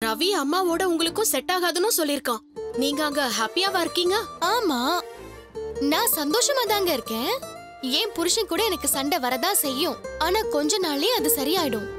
ரவி அம்மாவோட உங்களுக்கும் செட் ஆகாதுன்னு சொல்லிருக்கான் நீங்க அங்க ஹாப்பியாவா இருக்கீங்க ஆமா நான் சந்தோஷமா தாங்க இருக்கேன் ஏன் புருஷன் கூட எனக்கு சண்டை வரதான் செய்யும் ஆனா கொஞ்ச நாள்லயே அது சரியாயிடும்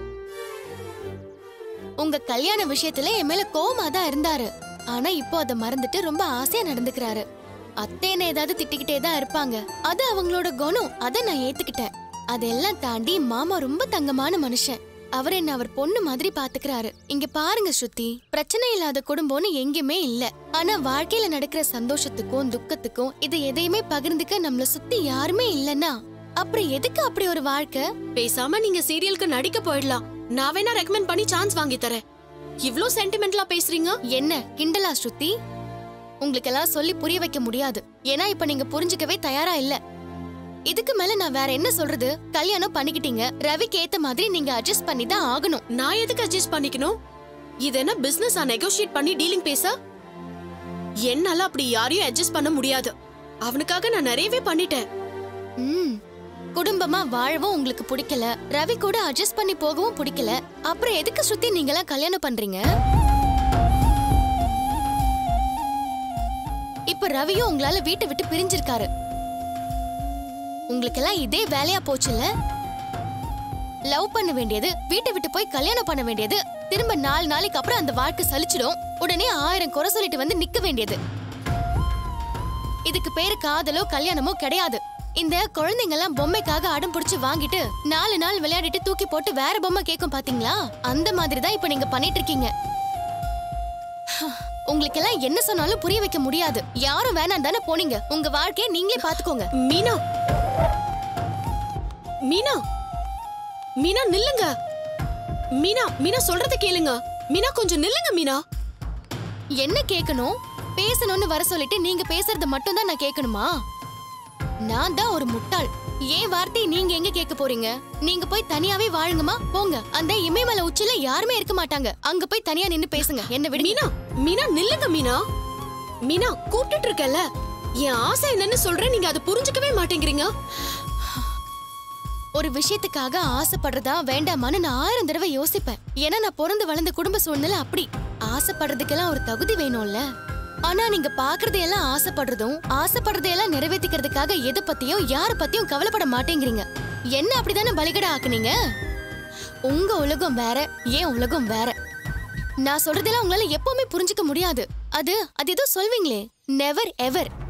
உங்க கல்யாண விஷயத்துல என் மேல கோவமா தான் இருந்தாரு ஆனா இப்போ அதை மறந்துட்டு ரொம்ப ஆசையா நடந்துக்கிறாரு அத்தைன்னு ஏதாவது திட்டிக்கிட்டே தான் இருப்பாங்க அது அவங்களோட குணம் அதை நான் ஏத்துக்கிட்டேன் அதெல்லாம் தாண்டி மாமா ரொம்ப தங்கமான மனுஷன் அவர் என்ன அவர் பொண்ணு மாதிரி பாத்துக்கிறாரு இங்க பாருங்க ஸ்ருதி பிரச்சனை இல்லாத குடும்பம்னு எங்கேயுமே இல்ல ஆனா வாழ்க்கையில நடக்கிற சந்தோஷத்துக்கும் துக்கத்துக்கும் இது எதையுமே பகிர்ந்துக்க நம்மள சுத்தி யாருமே இல்லன்னா அப்புறம் எதுக்கு அப்படி ஒரு வாழ்க்கை பேசாம நீங்க சீரியலுக்கு நடிக்க போயிடலாம் நான் வேணா ரெக்கமெண்ட் பண்ணி சான்ஸ் வாங்கி தரேன் இவ்ளோ சென்டிமெண்டலா பேசுறீங்க என்ன கிண்டலா ஸ்ருதி உங்களுக்கு எல்லாம் சொல்லி புரிய வைக்க முடியாது ஏன்னா இப்ப நீங்க புரிஞ்சுக்கவே தயாரா இல்ல இதுக்கு மேல நான் வேற என்ன சொல்றது கல்யாணம் பண்ணிக்கிட்டீங்க ரவிக்கு ஏத்த மாதிரி நீங்க அட்ஜஸ்ட் பண்ணி தான் ஆகணும் நான் எதுக்கு அட்ஜஸ்ட் பண்ணிக்கணும் இது என்ன பிசினஸ் நெகோஷியேட் பண்ணி டீலிங் பேச என்னால அப்படி யாரையும் அட்ஜஸ்ட் பண்ண முடியாது அவனுக்காக நான் நிறையவே பண்ணிட்டேன் ம் குடும்பமா வாழவும் உங்களுக்கு பிடிக்கல ரவி கூட அட்ஜஸ்ட் பண்ணி போகவும் பிடிக்கல அப்புறம் எதுக்கு சுத்தி நீங்களாம் கல்யாணம் பண்றீங்க இப்ப ரவியும் உங்களால வீட்டை விட்டு பிரிஞ்சிருக்காரு உங்களுக்கெல்லாம் இதே வேலையா போச்சுல்ல லவ் பண்ண வேண்டியது வீட்டை விட்டு போய் கல்யாணம் பண்ண வேண்டியது திரும்ப நாலு நாளைக்கு அப்புறம் அந்த வாழ்க்கை சலிச்சிடும் உடனே ஆயிரம் குறை சொல்லிட்டு வந்து நிக்க வேண்டியது இதுக்கு பேரு காதலோ கல்யாணமோ கிடையாது இந்த குழந்தைங்க எல்லாம் பொம்மைக்காக அடம் புடிச்சு வாங்கிட்டு நாலு நாள் விளையாடிட்டு தூக்கி போட்டு வேற பொம்மை கேக்கும் பாத்தீங்களா அந்த மாதிரி தான் இப்ப நீங்க பண்ணிட்டு இருக்கீங்க உங்களுக்கு எல்லாம் என்ன சொன்னாலும் புரிய வைக்க முடியாது யாரும் வேணாம் தானே போனீங்க உங்க வாழ்க்கைய நீங்களே பாத்துக்கோங்க மீனா மீனா மீனா நில்லுங்க மீனா மீனா சொல்றத கேளுங்க மீனா கொஞ்சம் நில்லுங்க மீனா என்ன கேட்கணும் பேசணும்னு வர சொல்லிட்டு நீங்க பேசுறது மட்டும் தான் நான் கேட்கணுமா நான் தான் ஒரு முட்டாள் ஏன் வார்த்தை நீங்க எங்க கேட்க போறீங்க நீங்க போய் தனியாவே வாழுங்கம்மா போங்க அந்த இமயமலை உச்சில யாருமே இருக்க மாட்டாங்க அங்க போய் தனியா நின்னு பேசுங்க என்ன விடு மீனா மீனா நில்லுங்க மீனா மீனா கூப்பிட்டுட்டு இருக்கல என் ஆசை என்னன்னு சொல்றேன் நீங்க அதை புரிஞ்சுக்கவே மாட்டேங்கிறீங்க ஒரு விஷயத்துக்காக ஆசைப்படுறதா வேண்டாமான்னு நான் ஆயிரம் தடவை யோசிப்பேன் ஏன்னா நான் பிறந்து வளர்ந்த குடும்ப சூழ்நிலை அப்படி ஆசைப்படுறதுக்கெல்லாம் ஒரு தகுதி வேணும்ல ஆனா நீங்க பாக்குறதையெல்லாம் ஆசைப்படுறதும் ஆசைப்படுறதையெல்லாம் நிறைவேற்றிக்கிறதுக்காக எதை பத்தியும் யார பத்தியும் கவலைப்பட மாட்டேங்கிறீங்க என்ன அப்படிதானே பலிகடா ஆக்குனீங்க உங்க உலகம் வேற ஏன் உலகம் வேற நான் சொல்றதெல்லாம் உங்களால எப்பவுமே புரிஞ்சுக்க முடியாது அது அது ஏதோ சொல்வீங்களே நெவர் எவர்